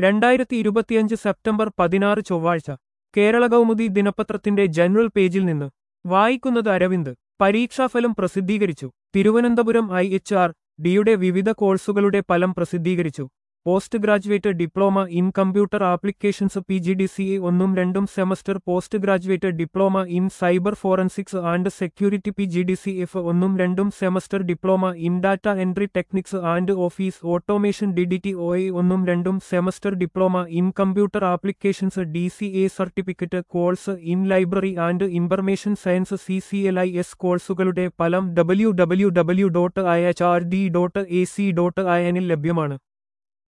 രണ്ടായിരത്തി ഇരുപത്തിയഞ്ച് സെപ്റ്റംബർ പതിനാറ് ചൊവ്വാഴ്ച കേരള കൗമുദി ദിനപത്രത്തിന്റെ ജനറൽ പേജിൽ നിന്ന് വായിക്കുന്നത് അരവിന്ദ് പരീക്ഷാഫലം പ്രസിദ്ധീകരിച്ചു തിരുവനന്തപുരം ഐ എച്ച് ആർ ഡിയുടെ വിവിധ കോഴ്സുകളുടെ ഫലം പ്രസിദ്ധീകരിച്ചു post graduate diploma in computer applications P G D C A ഒന്നും രണ്ടും semester post graduate diploma in cyber forensics and security P G D C F ഒന്നും രണ്ടും semester diploma in data entry techniques and office automation D D T O A ഒന്നും രണ്ടും semester diploma in computer applications D C A certificate course in library and information science C C L I S കോഴ്സുകളുടെ ഫലം W W W dot I H R D dot A C dot I എനിൽ ലഭ്യമാണ്